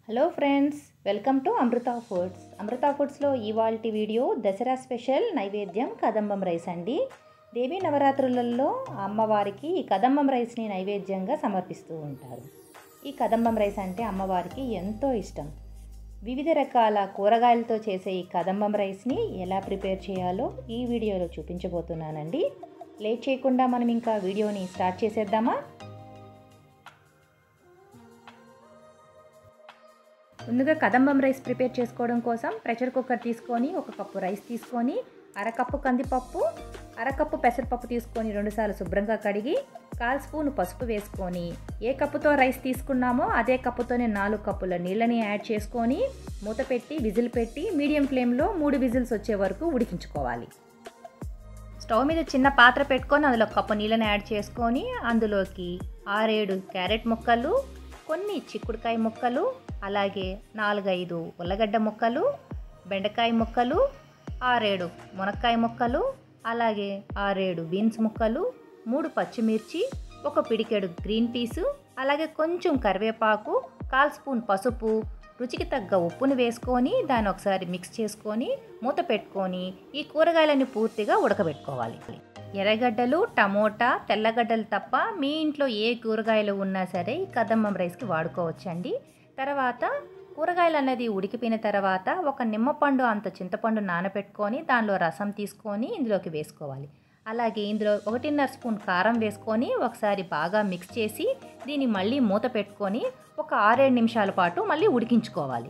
hello friends welcome to Amrutha foods Amrutha ఫుడ్స్లో ఇవాళ video Dasara special నైవేద్యం కదంబం రైస్ అండి దేవీ నవరాత్రులలో అమ్మవారికి ఈ కదంబం రైస్ని నైవేద్యంగా సమర్పిస్తూ ఉంటారు ఈ కదంబం రైస్ అంటే అమ్మవారికి ఎంతో ఇష్టం వివిధ రకాల కూరగాయలతో చేసే ఈ కదంబం రైస్ని ఎలా ప్రిపేర్ చేయాలో ఈ వీడియోలో చూపించబోతున్నానండి లేట్ చేయకుండా మనం ఇంకా వీడియోని స్టార్ట్ చేసేద్దామా ముందుగా కదంబం రైస్ ప్రిపేర్ చేసుకోవడం కోసం ప్రెషర్ కుక్కర్ తీసుకొని ఒక కప్పు రైస్ తీసుకొని అరకప్పు కందిపప్పు అరకప్పు పెసరపప్పు తీసుకొని రెండుసార్లు శుభ్రంగా కడిగి కాల్ స్పూన్ పసుపు వేసుకొని ఏ కప్పుతో రైస్ తీసుకున్నామో అదే కప్పుతోనే నాలుగు కప్పుల నీళ్ళని యాడ్ చేసుకొని మూత పెట్టి విజిల్ పెట్టి మీడియం ఫ్లేమ్లో మూడు విజిల్స్ వచ్చే వరకు ఉడికించుకోవాలి స్టవ్ మీద చిన్న పాత్ర పెట్టుకొని అందులో కప్పు నీళ్ళని యాడ్ చేసుకొని అందులోకి ఆరేడు క్యారెట్ ముక్కలు కొన్ని చిక్కుడుకాయ ముక్కలు అలాగే నాలుగైదు ఉల్లగడ్డ ముక్కలు బెండకాయ ముక్కలు ఆరేడు మునక్కాయ ముక్కలు అలాగే ఆరేడు బీన్స్ ముక్కలు మూడు పచ్చిమిర్చి ఒక పిడికెడు గ్రీన్ పీసు అలాగే కొంచెం కరివేపాకు కాల్ స్పూన్ పసుపు రుచికి తగ్గ ఉప్పును వేసుకొని దాన్ని ఒకసారి మిక్స్ చేసుకొని మూత పెట్టుకొని ఈ కూరగాయలన్నీ పూర్తిగా ఉడకబెట్టుకోవాలి ఎర్రగడ్డలు టమోటా తెల్లగడ్డలు తప్ప మీ ఇంట్లో ఏ కూరగాయలు ఉన్నా సరే ఈ కదమ్మం రైస్కి వాడుకోవచ్చండి తర్వాత కూరగాయలు అనేది ఉడికిపోయిన తర్వాత ఒక నిమ్మపండు అంత చింతపండు నానబెట్టుకొని దానిలో రసం తీసుకొని ఇందులోకి వేసుకోవాలి అలాగే ఇందులో ఒకటిన్నర స్పూన్ కారం వేసుకొని ఒకసారి బాగా మిక్స్ చేసి దీన్ని మళ్ళీ మూత పెట్టుకొని ఒక ఆరేడు నిమిషాల పాటు మళ్ళీ ఉడికించుకోవాలి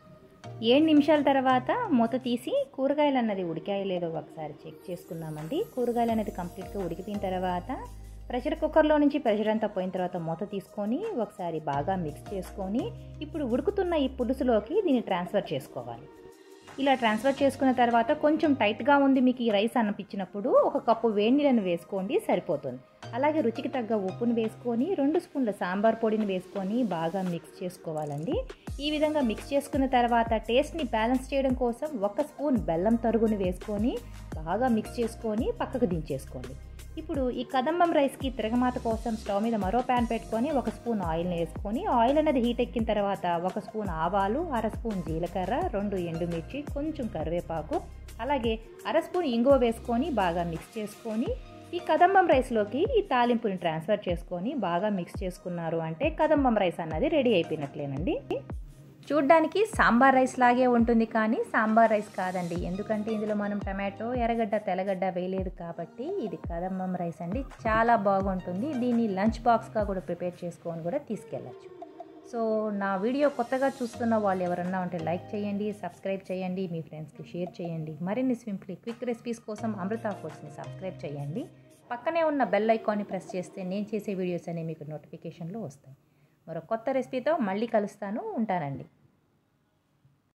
ఏడు నిమిషాల తర్వాత మూత తీసి కూరగాయలు అన్నది ఉడికాయో లేదో ఒకసారి చెక్ చేసుకుందామండి కూరగాయలు అనేది కంప్లీట్గా ఉడికిపోయిన తర్వాత ప్రెషర్ కుక్కర్లో నుంచి ప్రెషర్ అంతా పోయిన తర్వాత మూత తీసుకొని ఒకసారి బాగా మిక్స్ చేసుకొని ఇప్పుడు ఉడుకుతున్న ఈ పులుసులోకి దీన్ని ట్రాన్స్ఫర్ చేసుకోవాలి ఇలా ట్రాన్స్ఫర్ చేసుకున్న తర్వాత కొంచెం టైట్గా ఉంది మీకు ఈ రైస్ అనిపించినప్పుడు ఒక కప్పు వేడి నీళ్ళని వేసుకోండి సరిపోతుంది అలాగే రుచికి తగ్గ ఉప్పును వేసుకొని రెండు స్పూన్ల సాంబార్ పొడిని వేసుకొని బాగా మిక్స్ చేసుకోవాలండి ఈ విధంగా మిక్స్ చేసుకున్న తర్వాత టేస్ట్ని బ్యాలెన్స్ చేయడం కోసం ఒక స్పూన్ బెల్లం తరుగుని వేసుకొని బాగా మిక్స్ చేసుకొని పక్కకు దించేసుకోండి ఇప్పుడు ఈ కదంబం రైస్కి తిరగమాత కోసం స్టవ్ మీద మరో ప్యాన్ పెట్టుకొని ఒక స్పూన్ ఆయిల్ని వేసుకొని ఆయిల్ అనేది హీట్ ఎక్కిన తర్వాత ఒక స్పూన్ ఆవాలు అర స్పూన్ జీలకర్ర రెండు ఎండుమిర్చి కొంచెం కరివేపాకు అలాగే అర స్పూన్ ఇంగువ వేసుకొని బాగా మిక్స్ చేసుకొని ఈ కదంబం రైస్లోకి ఈ తాలింపుని ట్రాన్స్ఫర్ చేసుకొని బాగా మిక్స్ చేసుకున్నారు అంటే కదంబం రైస్ అన్నది రెడీ అయిపోయినట్లేనండి చూడ్డానికి సాంబార్ రైస్ లాగే ఉంటుంది కానీ సాంబార్ రైస్ కాదండి ఎందుకంటే ఇందులో మనం టమాటో ఎర్రగడ్డ తెల్లగడ్డ వేయలేదు కాబట్టి ఇది కదంబం రైస్ అండి చాలా బాగుంటుంది దీన్ని లంచ్ బాక్స్గా కూడా ప్రిపేర్ చేసుకొని కూడా తీసుకెళ్ళచ్చు సో నా వీడియో కొత్తగా చూస్తున్న వాళ్ళు ఎవరన్నా ఉంటే లైక్ చేయండి సబ్స్క్రైబ్ చేయండి మీ ఫ్రెండ్స్కి షేర్ చేయండి మరిన్ని సింప్లీ క్విక్ రెసిపీస్ కోసం అమృత ఫుడ్స్ని సబ్స్క్రైబ్ చేయండి పక్కనే ఉన్న బెల్ ఐకాన్ని ప్రెస్ చేస్తే నేను చేసే వీడియోస్ అనేవి మీకు నోటిఫికేషన్లో వస్తాయి మరో కొత్త రెసిపీతో మళ్ళీ కలుస్తాను ఉంటానండి